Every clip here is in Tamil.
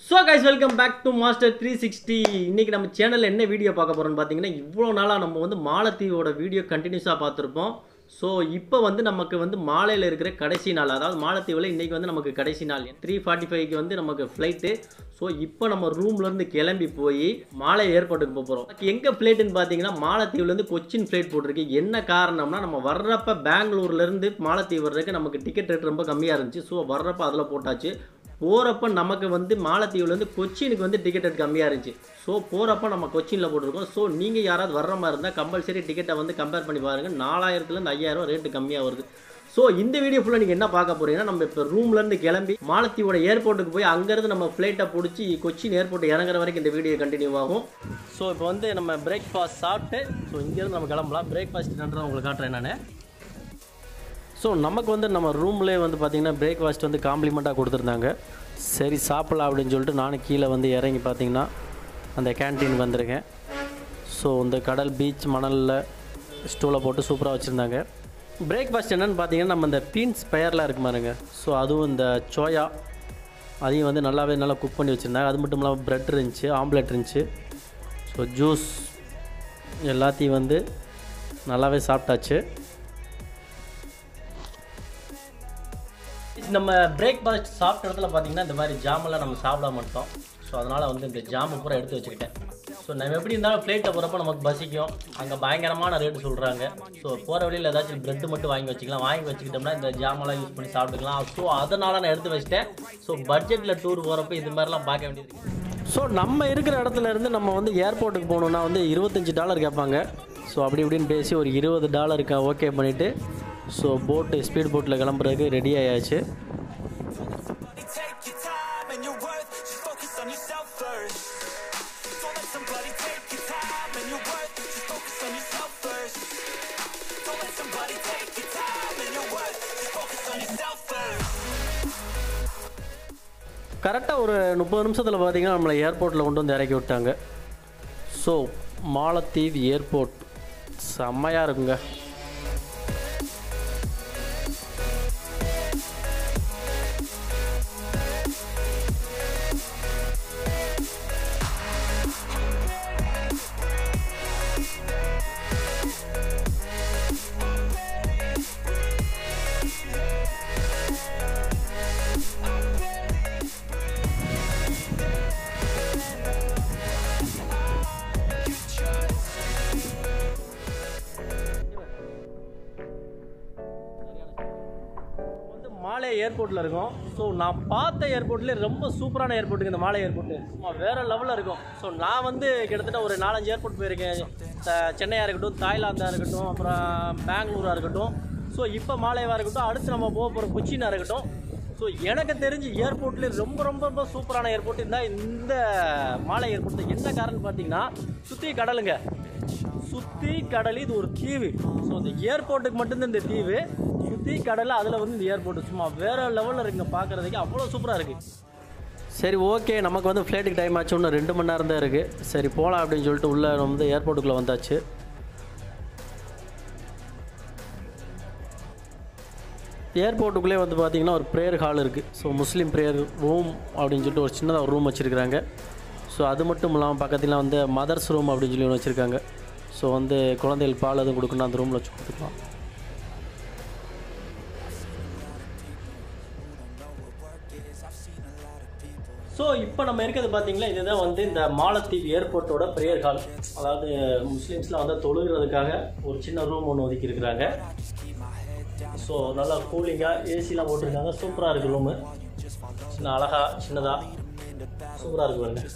So guys welcome back to master three sixty இன்னைக்கு நம்ம சேனலில் என்ன வீடியோ பார்க்க போகிறோம்னு பார்த்தீங்கன்னா இவ்வளோ நாளாக நம்ம வந்து மாலத்தீவோட வீடியோ கண்டினியூஸாக பார்த்துருப்போம் ஸோ இப்போ வந்து நமக்கு வந்து மாலையில் இருக்கிற கடைசி நாள் அதாவது மாலத்தீவில் இன்றைக்கி வந்து நமக்கு கடைசி நாள் த்ரீ ஃபார்ட்டி ஃபைவ்க்கு வந்து நமக்கு ஃப்ளைட்டு ஸோ இப்போ நம்ம ரூம்லேருந்து கிளம்பி போய் மாலை ஏர்போர்ட்டுக்கு போக போகிறோம் எங்கே ஃப்ளைட்டுன்னு பார்த்தீங்கன்னா மாலத்தீவுலேருந்து கொச்சின் ஃப்ளைட் போட்டிருக்கு என்ன காரணம்னா நம்ம வர்றப்ப பெங்களூர்லேருந்து மாலத்தீவு வர்றதுக்கு நமக்கு டிக்கெட் ரேட் ரொம்ப கம்மியாக இருந்துச்சு ஸோ வர்றப்ப அதில் போட்டாச்சு போகிறப்ப நமக்கு வந்து மாலத்தீவுலேருந்து கொச்சினுக்கு வந்து டிக்கெட் ரேட் கம்மியாக இருந்துச்சு ஸோ போகிறப்ப நம்ம கொச்சினில் போட்டிருக்கோம் ஸோ நீங்கள் யாராவது வர்ற மாதிரி இருந்தால் கம்பல்சரி டிக்கெட்டை வந்து கம்பேர் பண்ணி பாருங்கள் நாலாயிரத்துலேருந்து ஐயாயிரம் ரேட்டு கம்மியாக வருது ஸோ இந்த வீடியோ ஃபுல்லாக நீங்கள் என்ன பார்க்க போறீங்கன்னா நம்ம இப்போ ரூம்லேருந்து கிளம்பி மாலத்தீவோட ஏர்போர்ட்டுக்கு போய் அங்கேருந்து நம்ம ஃப்ளைட்டை பிடிச்சி கொச்சின் ஏர்போர்ட் இறங்குற வரைக்கும் இந்த வீடியோ கண்டினியூ ஆகும் ஸோ இப்போ வந்து நம்ம பிரேக்ஃபாஸ்ட் சாப்பிட்டு ஸோ இங்கேருந்து நம்ம கிளம்பலாம் பிரேக்ஃபாஸ்ட் என்னன்றதை உங்களுக்கு காட்டுறேன் நான் ஸோ நமக்கு வந்து நம்ம ரூம்லேயே வந்து பார்த்திங்கன்னா பிரேக்ஃபாஸ்ட் வந்து காம்ப்ளிமெண்ட்டாக கொடுத்துருந்தாங்க சரி சாப்பிட்லாம் அப்படின்னு சொல்லிட்டு நானும் கீழே வந்து இறங்கி பார்த்தீங்கன்னா அந்த கேன்டீன் வந்திருக்கேன் ஸோ இந்த கடல் பீச் மணலில் ஸ்டூலை போட்டு சூப்பராக வச்சுருந்தாங்க பிரேக்ஃபாஸ்ட் என்னென்னு பார்த்தீங்கன்னா நம்ம இந்த பீன்ஸ் பெயர்லாம் இருக்கு பாருங்க ஸோ அதுவும் இந்த சோயா அதையும் வந்து நல்லாவே நல்லா குக் பண்ணி வச்சுருந்தாங்க அது மட்டும் இல்லாமல் ப்ரெட் இருந்துச்சு ஆம்லெட் இருந்துச்சு ஸோ ஜூஸ் எல்லாத்தையும் வந்து நல்லாவே சாப்பிட்டாச்சு நம்ம பிரேக்ஃபாஸ்ட் சாப்பிட்ட இடத்துல பார்த்தீங்கன்னா இந்த மாதிரி ஜாமெல்லாம் நம்ம சாப்பிட மாட்டோம் ஸோ அதனால் வந்து இந்த ஜாமை பூரா எடுத்து வச்சுக்கிட்டேன் ஸோ நம்ம எப்படி இருந்தாலும் ஃப்ளைட்டில் போகிறப்ப நமக்கு பசிக்கும் அங்கே பயங்கரமான ரேட்டு சொல்கிறாங்க ஸோ போகிற வழியில் ஏதாச்சும் ப்ரெட்டு மட்டும் வாங்கி வச்சுக்கலாம் வாங்கி வச்சுக்கிட்டோம்னா இந்த ஜாமெல்லாம் யூஸ் பண்ணி சாப்பிட்டுக்கலாம் ஸோ அதனால் நான் எடுத்து வச்சிட்டேன் ஸோ பட்ஜெட்டில் டூர் போகிறப்ப இது மாதிரிலாம் பார்க்க வேண்டியது ஸோ நம்ம இருக்கிற இடத்துல இருந்து நம்ம வந்து ஏர்போர்ட்டுக்கு போகணுன்னா வந்து இருபத்தஞ்சி டாலர் கேட்பாங்க ஸோ அப்படி இப்படின்னு பேசி ஒரு இருபது டாலருக்கு ஓகே பண்ணிவிட்டு ஸோ போட்டு ஸ்பீட் போட்டில் கிளம்புறதுக்கு ரெடி ஆயாச்சு Take your time and your worth. Just focus on yourself first. Don't let somebody take your time and your worth. Just focus on yourself first. Don't let somebody take your time and your worth. Just focus on yourself first. கரெக்டாக ஒரு முப்பது நிமிஷத்தில் பார்த்தீங்கன்னா நம்மளை ஏர்போர்ட்டில் கொண்டு வந்து இறக்கி விட்டாங்க ஸோ மாலத்தீவ் ஏர்போர்ட் செம்மையாக இருக்குங்க வந்து மாலே ஏர்போர்ட்டில் இருக்கோம் ஸோ நான் பார்த்த ஏர்போர்ட்லேயே ரொம்ப சூப்பரான ஏர்போர்ட்டுங்க இந்த மாலை ஏர்போர்ட்டு சும்மா வேறு லெவலில் இருக்கும் ஸோ நான் வந்து கிட்டத்தட்ட ஒரு நாலஞ்சு ஏர்போர்ட் போயிருக்கேன் த- சென்னையாக இருக்கட்டும் தாய்லாந்தாக இருக்கட்டும் அப்புறம் பெங்களூராக இருக்கட்டும் ஸோ இப்போ மாலையாக இருக்கட்டும் அடுத்து நம்ம போக போகிற கொச்சினாக இருக்கட்டும் ஸோ எனக்கு தெரிஞ்சு ஏர்போர்ட்லேயே ரொம்ப ரொம்ப ரொம்ப சூப்பரான ஏர்போர்ட் இருந்தால் இந்த மாலை ஏர்போர்ட் என்ன காரணம் பார்த்தீங்கன்னா சுற்றி கடலுங்க சுற்றி கடல் இது ஒரு தீவு ஸோ இந்த ஏர்போர்ட்டுக்கு மட்டும்தான் இந்த தீவு சுற்றி கடல் அதில் வந்து இந்த ஏர்போர்ட் சும்மா வேற லெவலில் இருக்குங்க பார்க்குறதுக்கு அவ்வளோ சூப்பராக இருக்குது சரி ஓகே நமக்கு வந்து ஃப்ளைட்டுக்கு டைம் ஆச்சு இன்னும் ரெண்டு மணி நேரம் தான் இருக்குது சரி போகலாம் அப்படின்னு சொல்லிட்டு உள்ளே வந்து ஏர்போர்ட்டுக்குள்ளே வந்தாச்சு ஏர்போர்ட்டுக்குள்ளே வந்து பார்த்தீங்கன்னா ஒரு ப்ரேயர் ஹால் இருக்குது ஸோ முஸ்லீம் ப்ரேயர் ரூம் அப்படின்னு சொல்லிட்டு ஒரு சின்னதாக ஒரு ரூம் வச்சுருக்காங்க ஸோ அது மட்டும் இல்லாமல் பக்கத்தில் வந்து மதர்ஸ் ரூம் அப்படின்னு சொல்லி ஒன்று வச்சுருக்காங்க ஸோ வந்து குழந்தைகள் பால் எதுவும் கொடுக்கணும் அந்த ரூமில் வச்சு கொடுத்துக்கலாம் ஸோ இப்போ நம்ம இருக்கிறது பார்த்தீங்களா இதுதான் வந்து இந்த மாலத்தீவ் ஏர்போர்ட்டோட ப்ரேயர் ஹால் அதாவது முஸ்லீம்ஸ்லாம் வந்து தொழுகிறதுக்காக ஒரு சின்ன ரூம் ஒன்று ஒதுக்கி இருக்கிறாங்க ஸோ நல்லா கூலிங்காக ஏசிலாம் போட்டிருக்காங்க சூப்பராக இருக்குது ரூமு சின்ன அழகா சின்னதாக சூப்பராக இருக்கு பாருங்க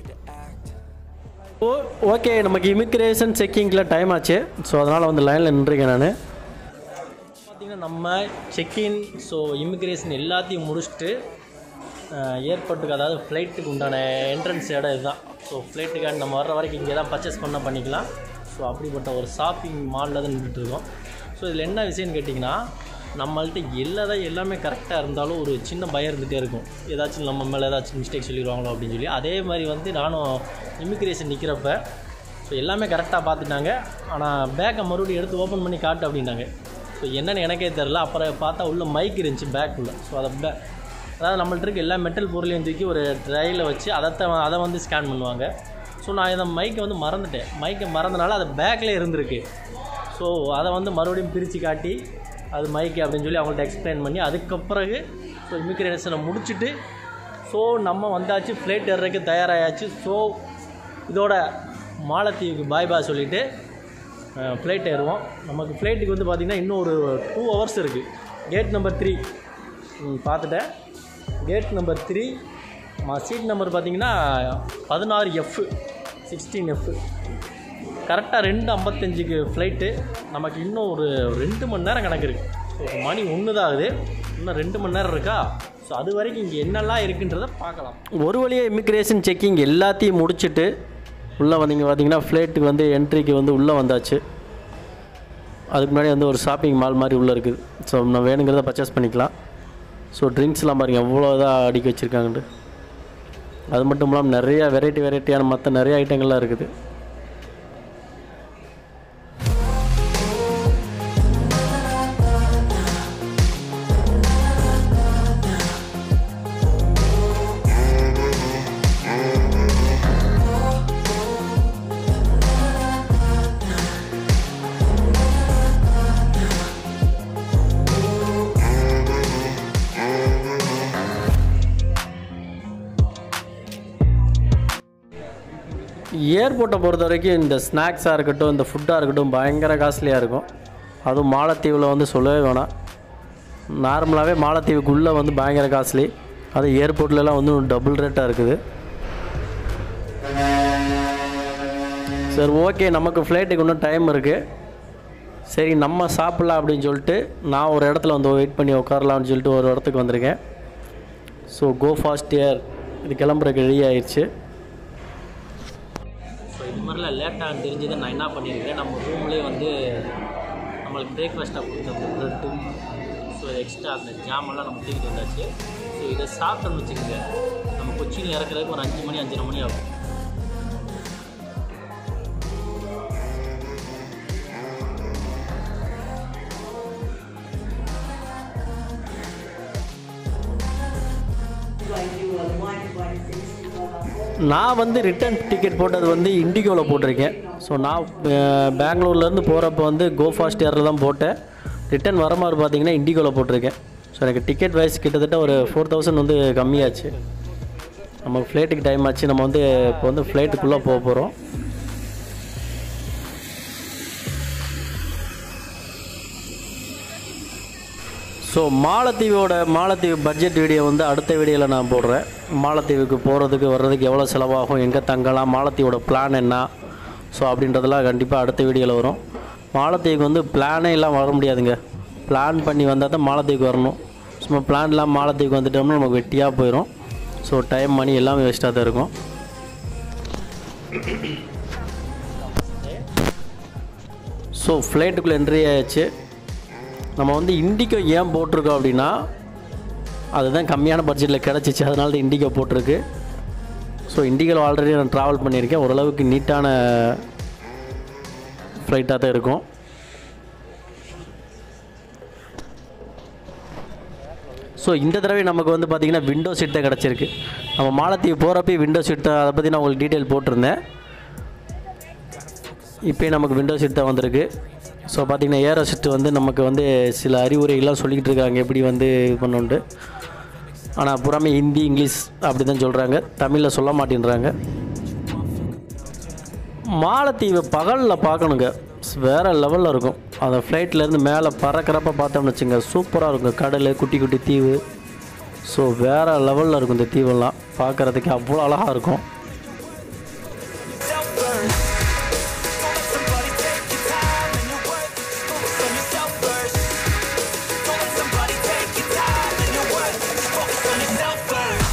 ஓ ஓகே நமக்கு இமிக்ரேஷன் செக்கிங்கில் டைம் ஆச்சு ஸோ அதனால் வந்து லைனில் நின்றுருக்கேன் நான் பார்த்தீங்கன்னா நம்ம செக்இன் ஸோ இமிக்ரேஷன் எல்லாத்தையும் முடிச்சுட்டு ஏர்போர்ட்டுக்கு அதாவது ஃப்ளைட்டுக்கு உண்டான என்ட்ரன்ஸ் இடம் இதுதான் ஸோ ஃப்ளைட்டுக்காக நம்ம வர்ற வரைக்கும் இங்கே தான் பர்ச்சேஸ் பண்ண பண்ணிக்கலாம் ஸோ அப்படிப்பட்ட ஒரு ஷாப்பிங் மாலில் தான் நின்றுட்டு இருக்கோம் ஸோ இதில் என்ன விஷயம்னு கேட்டிங்கன்னா நம்மள்ட்ட எல்லாதான் எல்லாமே கரெக்டாக இருந்தாலும் ஒரு சின்ன பயம் இருந்துகிட்டே இருக்கும் ஏதாச்சும் நம்ம மேலே ஏதாச்சும் மிஸ்டேக் சொல்லிடுவாங்களோ அப்படின்னு சொல்லி அதே மாதிரி வந்து நானும் இமிக்ரேஷன் நிற்கிறப்ப ஸோ எல்லாமே கரெக்டாக பார்த்துட்டாங்க ஆனால் பேக்கை மறுபடியும் எடுத்து ஓப்பன் பண்ணி காட்டு அப்படின்னாங்க ஸோ என்னன்னு எனக்கே தெரில அப்புறம் பார்த்தா உள்ள மைக் இருந்துச்சு பேக்குள்ளே ஸோ அதை பே அதாவது நம்மள்ட்ட இருக்க எல்லா மெட்டல் பொருளையும் தூக்கி ஒரு ட்ரையில் வச்சு அதை அதை வந்து ஸ்கேன் பண்ணுவாங்க ஸோ நான் இதை மைக்கை வந்து மறந்துட்டேன் மைக்கை மறந்தனால அது பேக்கில் இருந்திருக்கு ஸோ அதை வந்து மறுபடியும் பிரித்து காட்டி அது மைக்கு அப்படின்னு சொல்லி அவங்கள்ட்ட எக்ஸ்பிளைன் பண்ணி அதுக்கப்பிறகு ஸோ இமிக்ரேஷனை முடிச்சுட்டு ஸோ நம்ம வந்தாச்சு ஃப்ளைட் ஏறுறதுக்கு தயாராகியாச்சு ஸோ இதோட மாலத்தீவுக்கு பாய் பாய் சொல்லிவிட்டு ஃப்ளைட் ஏறுவோம் நமக்கு ஃப்ளைட்டுக்கு வந்து பார்த்திங்கன்னா இன்னும் ஒரு டூ ஹவர்ஸ் இருக்குது கேட் நம்பர் த்ரீ பார்த்துட்டேன் gate number three seat number பார்த்தீங்கன்னா பதினாறு எஃப் சிக்ஸ்டீன் எஃப் கரெக்டாக ரெண்டு ஐம்பத்தஞ்சுக்கு ஃப்ளைட்டு நமக்கு இன்னும் ஒரு ரெண்டு மணி நேரம் கணக்கு இருக்குது ஸோ மணி ஒன்று தான் ஆகுது இன்னும் ரெண்டு மணி நேரம் இருக்கா ஸோ அது வரைக்கும் இங்கே என்னெல்லாம் இருக்குன்றதை பார்க்கலாம் ஒரு வழியாக இமிக்ரேஷன் செக்கிங் எல்லாத்தையும் முடிச்சுட்டு உள்ளே வந்தீங்க பார்த்தீங்கன்னா ஃப்ளைட்டுக்கு வந்து என்ட்ரிக்கு வந்து உள்ளே வந்தாச்சு அதுக்கு முன்னாடி வந்து ஒரு ஷாப்பிங் மால் மாதிரி உள்ளே இருக்குது ஸோ நம்ம வேணுங்கிறத பர்ச்சேஸ் பண்ணிக்கலாம் ஸோ ட்ரிங்க்ஸ்லாம் பாருங்கள் எவ்வளோ இதாக அடுக்கி வச்சுருக்காங்கன்ட்டு அது மட்டும் இல்லாமல் நிறையா வெரைட்டி வெரைட்டியான மற்ற நிறைய ஐட்டங்கள்லாம் இருக்குது ஏர்போர்ட்டை பொறுத்த வரைக்கும் இந்த ஸ்நாக்ஸாக இருக்கட்டும் இந்த ஃபுட்டாக இருக்கட்டும் பயங்கர காஸ்ட்லியாக இருக்கும் அதுவும் மாலத்தீவில் வந்து சொல்லவே வேணாம் நார்மலாகவே மாலத்தீவுக்குள்ளே வந்து பயங்கர காஸ்ட்லி அது ஏர்போர்ட்லலாம் வந்து டபுள் ரேட்டாக இருக்குது சரி ஓகே நமக்கு ஃப்ளைட்டுக்கு இன்னும் டைம் இருக்குது சரி நம்ம சாப்பிட்லாம் அப்படின்னு சொல்லிட்டு நான் ஒரு இடத்துல வந்து வெயிட் பண்ணி உட்காரலாம்னு சொல்லிட்டு ஒரு இடத்துக்கு வந்திருக்கேன் ஸோ கோ ஃபாஸ்ட் ஏர் இது கிளம்புறதுக்கு ரெடி ஆயிடுச்சு ஸோ இது மாதிரிலாம் லேட்டாக தெரிஞ்சதை நான் என்ன பண்ணியிருக்கேன் நம்ம ரூம்லேயே வந்து நம்மளுக்கு பிரேக்ஃபாஸ்ட்டாக கொடுத்த அந்த ப்ரெட்டு ஸோ எக்ஸ்ட்ரா அந்த ஜாமெல்லாம் நம்ம தூக்கிட்டு வந்தாச்சு ஸோ இதை சாப்பிட்டோம்னு வச்சுக்கோங்க நம்ம கொச்சியில் இறக்குறதுக்கு ஒரு அஞ்சு மணி அஞ்சரை மணி ஆகும் நான் வந்து ரிட்டர்ன் டிக்கெட் போட்டது வந்து இண்டிகோவில் போட்டிருக்கேன் ஸோ நான் அஹ், பெங்களூர்லேருந்து போகிறப்ப வந்து கோ ஃபாஸ்ட் ஏரில் தான் போட்டேன் ரிட்டர்ன் வர மாதிரி பார்த்தீங்கன்னா இண்டிகோவில் போட்டிருக்கேன் ஸோ எனக்கு டிக்கெட் வைஸ் கிட்டத்தட்ட ஒரு ஃபோர் தௌசண்ட் வந்து கம்மியாச்சு நம்ம ஃப்ளைட்டுக்கு டைம் ஆச்சு நம்ம வந்து இப்போ வந்து ஃப்ளைட்டுக்குள்ளே போக போகிறோம் ஸோ மாலத்தீவோட மாலத்தீவு பட்ஜெட் வீடியோ வந்து அடுத்த வீடியோவில் நான் போடுறேன் மாலத்தீவுக்கு போகிறதுக்கு வர்றதுக்கு எவ்வளோ செலவாகும் எங்கே தங்கலாம் மாலத்தீவோட பிளான் என்ன ஸோ அப்படின்றதெல்லாம் கண்டிப்பாக அடுத்த வீடியோவில் வரும் மாலத்தீவுக்கு வந்து பிளானே எல்லாம் வர முடியாதுங்க பிளான் பண்ணி வந்தால் தான் மாலத்தீவுக்கு வரணும் சும்மா பிளான் இல்லாமல் மாலத்தீவுக்கு வந்துட்டோம்னா நமக்கு வெட்டியாக போயிடும் ஸோ டைம் மணி எல்லாமே வேஸ்ட்டாக தான் இருக்கும் ஸோ ஃப்ளைட்டுக்குள்ளே என்ட்ரி ஆயாச்சு நம்ம வந்து இண்டிகோ ஏன் போட்டிருக்கோம் அப்படின்னா அதுதான் கம்மியான பட்ஜெட்டில் கிடச்சிச்சு அதனால தான் இண்டிகோ போட்டிருக்கு ஸோ இண்டிகோவில் ஆல்ரெடி நான் ட்ராவல் பண்ணியிருக்கேன் ஓரளவுக்கு நீட்டான ஃப்ளைட்டாக தான் இருக்கும் ஸோ இந்த தடவை நமக்கு வந்து பார்த்திங்கன்னா விண்டோ சீட் தான் கிடச்சிருக்கு நம்ம மாலத்தீவு போகிறப்ப விண்டோ சீட் தான் அதை பற்றி நான் உங்களுக்கு டீட்டெயில் போட்டிருந்தேன் இப்போயே நமக்கு விண்டோ சீட் தான் வந்திருக்கு ஸோ பார்த்திங்கன்னா ஏரோ சீட் வந்து நமக்கு வந்து சில அறிவுரைகள்லாம் சொல்லிக்கிட்டு இருக்காங்க எப்படி வந்து இது பண்ணணுன்ட்டு ஆனால் புறாமே ஹிந்தி இங்கிலீஷ் அப்படி தான் சொல்கிறாங்க தமிழில் சொல்ல மாட்டேன்றாங்க மாலத்தீவு பகலில் பார்க்கணுங்க வேறு லெவலில் இருக்கும் அந்த ஃப்ளைட்லேருந்து மேலே பறக்கிறப்ப பார்த்தோம்னு வச்சுங்க சூப்பராக இருக்கும் கடல் குட்டி குட்டி தீவு ஸோ வேறு லெவலில் இருக்கும் இந்த தீவெல்லாம் பார்க்குறதுக்கு அவ்வளோ அழகாக இருக்கும் Self first. Don't let somebody take your time and your worth. Focus on yourself first. Don't let somebody take your time and your worth. Focus on yourself first.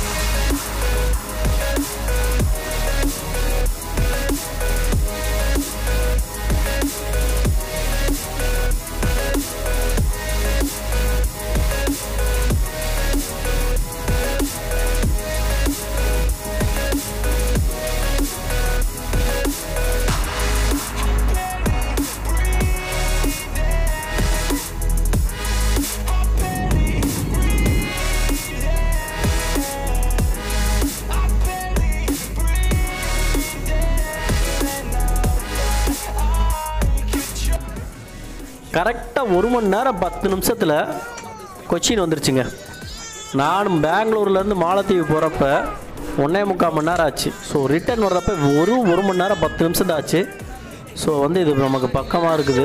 கரெக்டாக ஒரு மணி நேரம் பத்து நிமிஷத்தில் கொச்சின் வந்துருச்சுங்க நானும் பெங்களூர்லேருந்து மாலத்தீவு போகிறப்ப ஒன்றே முக்கால் மணி நேரம் ஆச்சு ஸோ ரிட்டர்ன் வர்றப்ப ஒரு ஒரு மணி நேரம் பத்து நிமிஷம் தான் ஆச்சு ஸோ வந்து இது நமக்கு பக்கமாக இருக்குது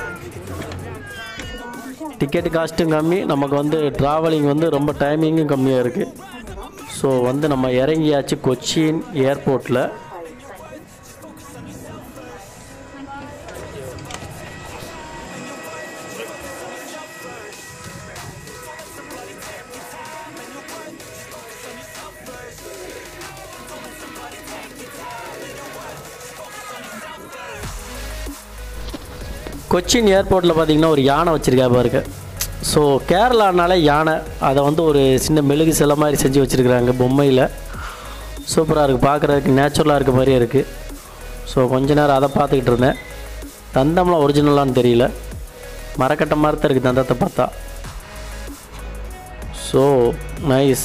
டிக்கெட் காஸ்ட்டும் கம்மி நமக்கு வந்து ட்ராவலிங் வந்து ரொம்ப டைமிங்கும் கம்மியாக இருக்குது ஸோ வந்து நம்ம இறங்கியாச்சு கொச்சின் ஏர்போர்ட்டில் கொச்சின் ஏர்போர்ட்டில் பார்த்தீங்கன்னா ஒரு யானை வச்சுருக்கா பாருங்க ஸோ கேரளானால யானை அதை வந்து ஒரு சின்ன மெழுகு சிலை மாதிரி செஞ்சு வச்சுருக்குறாங்க பொம்மையில் சூப்பராக இருக்குது பார்க்குறதுக்கு நேச்சுரலாக இருக்க மாதிரியே இருக்குது ஸோ கொஞ்ச நேரம் அதை பார்த்துக்கிட்டு இருந்தேன் தந்தம்லாம் ஒரிஜினலான்னு தெரியல மரக்கட்டை மாதிரி தான் இருக்குது தந்தத்தை பார்த்தா ஸோ நைஸ்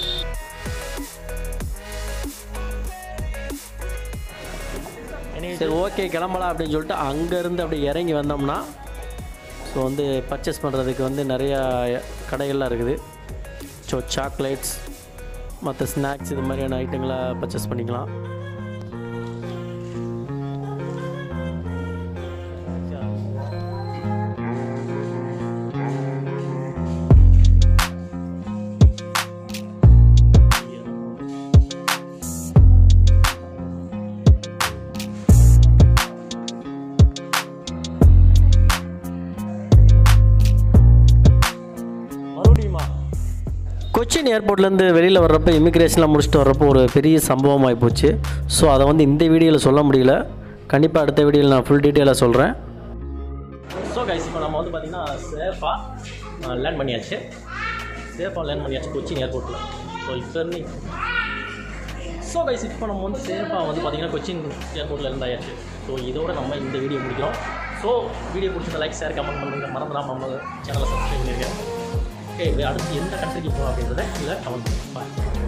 சரி ஓகே கிளம்பலாம் அப்படின்னு சொல்லிட்டு அங்கேருந்து அப்படியே இறங்கி வந்தோம்னா ஸோ வந்து பர்ச்சேஸ் பண்ணுறதுக்கு வந்து நிறையா கடைகள்லாம் இருக்குது ஸோ சாக்லேட்ஸ் மற்ற ஸ்நாக்ஸ் இது மாதிரியான ஐட்டங்களை பர்ச்சேஸ் பண்ணிக்கலாம் மறுபடியுமா கொச்சின் ஏர்போர்ட்லேருந்து வெளியில் வர்றப்ப இமிக்ரேஷன்லாம் முடிச்சுட்டு வர்றப்போ ஒரு பெரிய சம்பவம் ஆகி போச்சு ஸோ அதை வந்து இந்த வீடியோவில் சொல்ல முடியல கண்டிப்பாக அடுத்த வீடியோவில் நான் ஃபுல் டீட்டெயிலாக சொல்கிறேன் ஸோ கைஸ் இப்போ நம்ம வந்து பார்த்திங்கன்னா சேஃபாக லேண்ட் பண்ணியாச்சு சேஃபாக லேண்ட் பண்ணியாச்சு கொச்சின் ஏர்போர்ட்டில் ஸோ இப்போ இருந்து ஸோ கைஸ் இப்போ நம்ம வந்து சேஃபாக வந்து பார்த்திங்கன்னா கொச்சின் ஏர்போர்ட்டில் இருந்தாயாச்சு ஸோ இதோட நம்ம இந்த வீடியோ முடிக்கிறோம் ஸோ வீடியோ பிடிச்சிருந்த லைக் ஷேர் கமெண்ட் பண்ணுங்க மறந்துடாம நம்ம சேனலை சப்ஸ்கிரைப் பண்ணிருக்கேன் ஓகே அடுத்து எந்த கண்ட்ரிக்கு போகலாம் அப்படின்றத இல்லை கமெண்ட் பண்ணுங்க பாய்